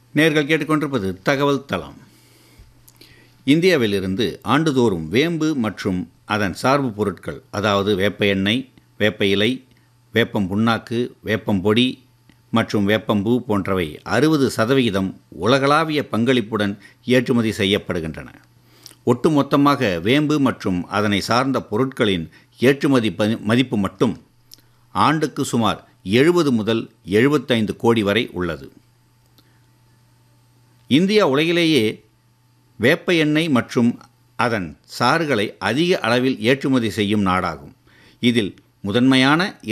நேர்கள் கேட்டுக்கொண்டிருப்பது தகவல் தளம் இந்தியாவிலிருந்து ஆண்டுதோறும் வேம்பு மற்றும் அதன் சார்பு பொருட்கள் அதாவது வேப்ப எண்ணெய் வேப்ப இலை வேப்பம் புண்ணாக்கு வேப்பம் பொடி மற்றும் வேப்பம்பூ போன்றவை அறுபது சதவிகிதம் உலகளாவிய பங்களிப்புடன் ஏற்றுமதி செய்யப்படுகின்றன ஒட்டுமொத்தமாக வேம்பு மற்றும் அதனை சார்ந்த பொருட்களின் ஏற்றுமதி ப- மதிப்பு மட்டும் ஆண்டுக்கு சுமார் எழுபது முதல் எழுபத்தைந்து கோடி வரை உள்ளது இந்தியா உலகிலேயே வேப்ப எண்ணெய் மற்றும் அதன் சாறுகளை அதிக அளவில் ஏற்றுமதி செய்யும் நாடாகும் இதில் முதன்மையான